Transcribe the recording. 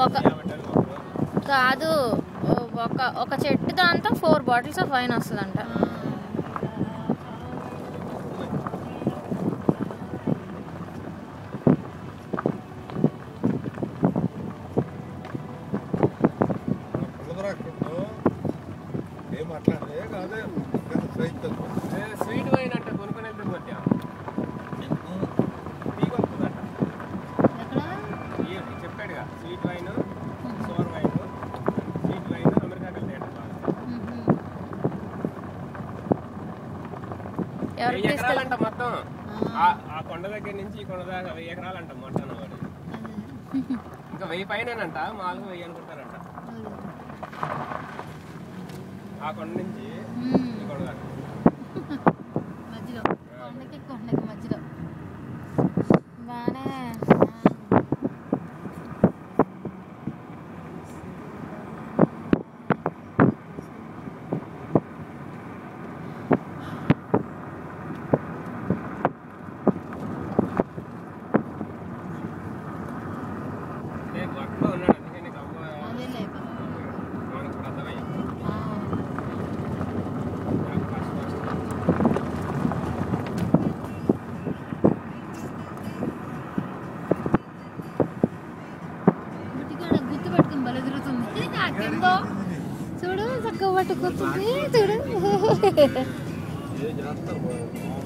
ఒక కాదు ఒక ఒక చెట్టు దాంతో ఫోర్ బాటిల్స్ ఆఫ్ వైన్ వస్తుందంట కుదరకుంటూ ఏం మాట్లాడలే కాదే సైతం స్వీట్ వైన్ అంటే కొనుక్కొని వెళ్తే పోతే టీకి వస్తుందంట ఎక్కడ ఈ చెప్పాడుగా sweet wine sour wine sweet wine అమెరికాకి వెళ్తే ఎవరు వెయ్యి తీసుకెళ్ళి ఎకరాలంట మొత్తం ఆ- ఆ కొండ దగ్గర నుంచి ఈ కొండ దాకా వెయ్యి ఎకరాలంట మొత్తం వాడు ఇంకా వెయ్యి పైనంట మామూలుగా వెయ్యి అనుకుంటారంట ఆ కొండ నుంచి ఈ కొండ దాకా మధ్యలో కొండకి కొండకి మధ్యలో బాగానే నేను వర్క్లో ఉన్నాడు అందుకే నీకు అవ్వ అదేలే మనకు ఇప్పుడు అర్థమయ్యింది ఆ. నాకు ఫస్ట్ ఫస్ట్ గుట్టికాడ గుర్తు పట్టుకుని బల తిరుగుతుంది నాకేందో చూడు చక్కగా పట్టుకుతుంది చూడు ఏం చేస్తారు